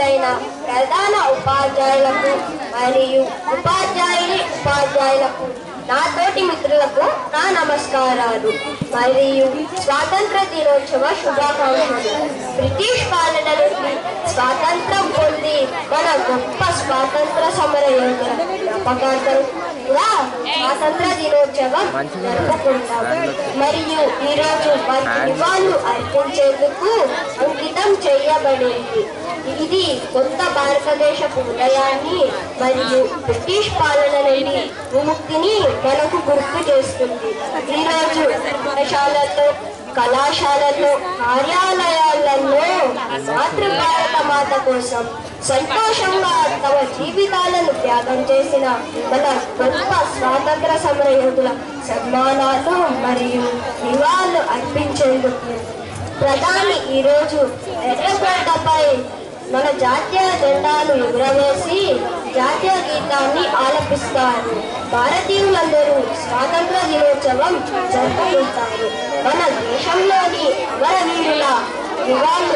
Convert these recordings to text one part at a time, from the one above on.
గౌరవనీయులైన ప్రధాన ఉపాధ్యాయులకు మరియు ఉపాధ్యాయుని ఉపాధ్యాయులకు నా తోటి మిత్రులకు నా నమస్కారాలు మరియు స్వాతంత్ర దినోత్సవ శుభాకాంక్షలు బ్రిటిష్ పాలన నుండి స్వాతంత్రం పొంది మన గొప్ప స్వాతంత్ర సమర యోధుల జ్ఞాపకార్థం కూడా స్వాతంత్ర దినోత్సవం జరుపుకుంటాం మరియు ఈరోజు వారికి నివాళులు అర్పించేందుకు అంకితం చేయబడింది ఇది కొత్త భారతదేశపు ఉదయాన్ని మరియు బ్రిటిష్ పాలన నుండి విముక్తిని మనకు గుర్తు చేస్తుంది ఈరోజు పాఠశాలల్లో కళాశాలల్లో కార్యాలయాలలో మాతృభారత మాత కోసం సంతోషంగా తమ జీవితాలను త్యాగం చేసిన మన గొప్ప స్వాతంత్ర సమర యోధుల సన్మానాలు మరియు నివాళులు అర్పించేందుకు ప్రధాని ఈరోజు ఎర్రగడ్డపై మన జాతీయ జెండాను ఎగురవేసి జాతీయ గీతాన్ని ఆలపిస్తారు భారతీయులందరూ స్వాతంత్ర దినోత్సవం జరుపుకుంటారు మన దేశంలోని అమరవీరుల నివాళులు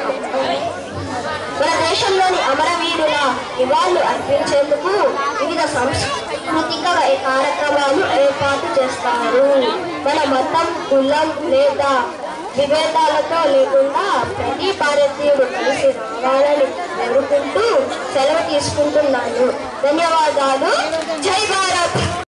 మన దేశంలోని అమరవీరుల నివాళులు అర్పించేందుకు వివిధ సాంస్కృతిక కార్యక్రమాలు ఏర్పాటు చేస్తారు మన మతం కులం లేదా విభేదాలతో లేకుండా ప్రతి భారతీయుడు కలిసి రావాలని కోరుకుంటూ సెలవు తీసుకుంటున్నాను ధన్యవాదాలు జై భారత్